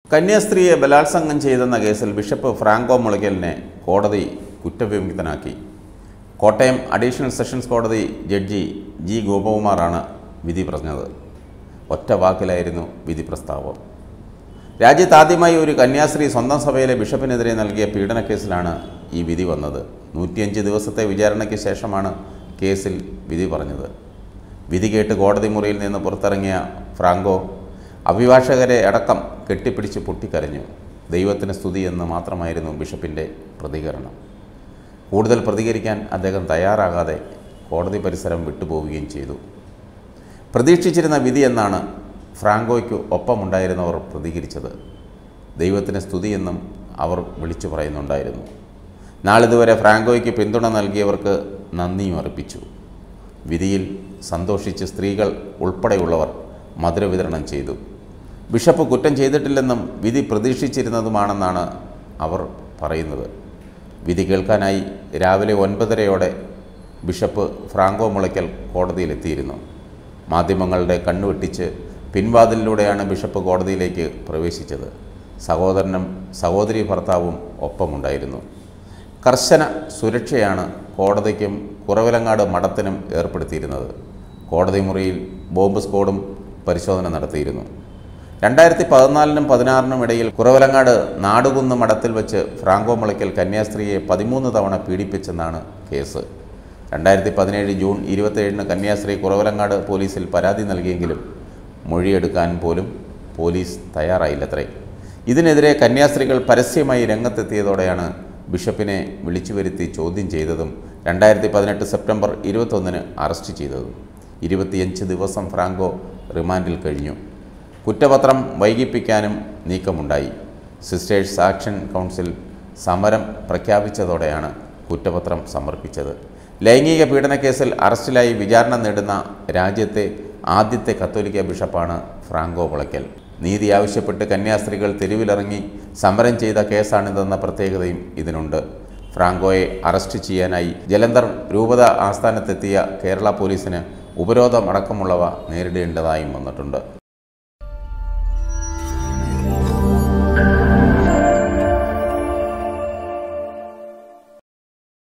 കന്യാസ്ത്രീയെ ബലാത്സംഗം ചെയ്തെന്ന കേസിൽ ബിഷപ്പ് ഫ്രാങ്കോ മുളയ്ക്കലിനെ കോടതി കുറ്റവിമുക്തനാക്കി കോട്ടയം അഡീഷണൽ സെഷൻസ് കോടതി ജഡ്ജി ജി ഗോപകുമാറാണ് വിധി പറഞ്ഞത് ഒറ്റ വാക്കിലായിരുന്നു വിധി പ്രസ്താവം രാജ്യത്താദ്യമായി ഒരു കന്യാസ്ത്രീ സ്വന്തം സഭയിലെ ബിഷപ്പിനെതിരെ നൽകിയ പീഡനക്കേസിലാണ് ഈ വിധി വന്നത് നൂറ്റിയഞ്ച് ദിവസത്തെ വിചാരണയ്ക്ക് ശേഷമാണ് കേസിൽ വിധി പറഞ്ഞത് വിധി കേട്ട് കോടതി മുറിയിൽ നിന്ന് പുറത്തിറങ്ങിയ ഫ്രാങ്കോ അഭിഭാഷകരെ അടക്കം കെട്ടിപ്പിടിച്ച് പൊട്ടിക്കരഞ്ഞു ദൈവത്തിന് സ്തുതി എന്ന് മാത്രമായിരുന്നു ബിഷപ്പിൻ്റെ പ്രതികരണം കൂടുതൽ പ്രതികരിക്കാൻ അദ്ദേഹം തയ്യാറാകാതെ കോടതി പരിസരം വിട്ടുപോവുകയും ചെയ്തു പ്രതീക്ഷിച്ചിരുന്ന വിധി എന്നാണ് ഫ്രാങ്കോയ്ക്ക് ഒപ്പമുണ്ടായിരുന്നവർ പ്രതികരിച്ചത് ദൈവത്തിന് സ്തുതിയെന്നും അവർ വിളിച്ചു പറയുന്നുണ്ടായിരുന്നു നാളിതുവരെ ഫ്രാങ്കോയ്ക്ക് പിന്തുണ നൽകിയവർക്ക് നന്ദിയും അർപ്പിച്ചു വിധിയിൽ സന്തോഷിച്ച് സ്ത്രീകൾ ഉൾപ്പെടെയുള്ളവർ മധുര വിതരണം ചെയ്തു ബിഷപ്പ് കുറ്റം ചെയ്തിട്ടില്ലെന്നും വിധി പ്രതീക്ഷിച്ചിരുന്നതുമാണെന്നാണ് അവർ പറയുന്നത് വിധി കേൾക്കാനായി രാവിലെ ഒൻപതരയോടെ ബിഷപ്പ് ഫ്രാങ്കോ മുളയ്ക്കൽ കോടതിയിലെത്തിയിരുന്നു മാധ്യമങ്ങളുടെ കണ്ണുവെട്ടിച്ച് പിൻവാതിലിലൂടെയാണ് ബിഷപ്പ് കോടതിയിലേക്ക് പ്രവേശിച്ചത് സഹോദരനും സഹോദരി ഭർത്താവും ഒപ്പമുണ്ടായിരുന്നു കർശന സുരക്ഷയാണ് കോടതിക്കും കുറവിലങ്ങാട് മഠത്തിനും ഏർപ്പെടുത്തിയിരുന്നത് കോടതി മുറിയിൽ ബോംബ് സ്ക്വാഡും പരിശോധന നടത്തിയിരുന്നു രണ്ടായിരത്തി പതിനാലിനും പതിനാറിനും ഇടയിൽ കുറവലങ്ങാട് നാടുകുന്ന് മഠത്തിൽ വെച്ച് ഫ്രാങ്കോ മുളയ്ക്കൽ കന്യാസ്ത്രീയെ പതിമൂന്ന് തവണ പീഡിപ്പിച്ചെന്നാണ് കേസ് രണ്ടായിരത്തി പതിനേഴ് ജൂൺ ഇരുപത്തേഴിന് കന്യാസ്ത്രീ കുറവലങ്ങാട് പോലീസിൽ പരാതി നൽകിയെങ്കിലും മൊഴിയെടുക്കാൻ പോലും പോലീസ് തയ്യാറായില്ലത്രേ ഇതിനെതിരെ കന്യാസ്ത്രീകൾ പരസ്യമായി രംഗത്തെത്തിയതോടെയാണ് ബിഷപ്പിനെ വിളിച്ചു വരുത്തി ചോദ്യം ചെയ്തതും രണ്ടായിരത്തി പതിനെട്ട് സെപ്റ്റംബർ ഇരുപത്തൊന്നിന് അറസ്റ്റ് ചെയ്തതും ഇരുപത്തിയഞ്ച് ദിവസം ഫ്രാങ്കോ റിമാൻഡിൽ കഴിഞ്ഞു കുറ്റപത്രം വൈകിപ്പിക്കാനും നീക്കമുണ്ടായി സിസ്റ്റേഴ്സ് ആക്ഷൻ കൗൺസിൽ സമരം പ്രഖ്യാപിച്ചതോടെയാണ് കുറ്റപത്രം സമർപ്പിച്ചത് ലൈംഗിക പീഡനക്കേസിൽ അറസ്റ്റിലായി വിചാരണ നേടുന്ന രാജ്യത്തെ ആദ്യത്തെ കത്തോലിക്ക ബിഷപ്പാണ് ഫ്രാങ്കോ മുളയ്ക്കൽ നീതി ആവശ്യപ്പെട്ട് കന്യാസ്ത്രീകൾ തെരുവിലിറങ്ങി സമരം ചെയ്ത കേസാണിതെന്ന പ്രത്യേകതയും ഇതിനുണ്ട് ഫ്രാങ്കോയെ അറസ്റ്റ് ചെയ്യാനായി ജലന്ധർ രൂപത ആസ്ഥാനത്തെത്തിയ കേരള പോലീസിന് ഉപരോധം അടക്കമുള്ളവ നേരിടേണ്ടതായും വന്നിട്ടുണ്ട്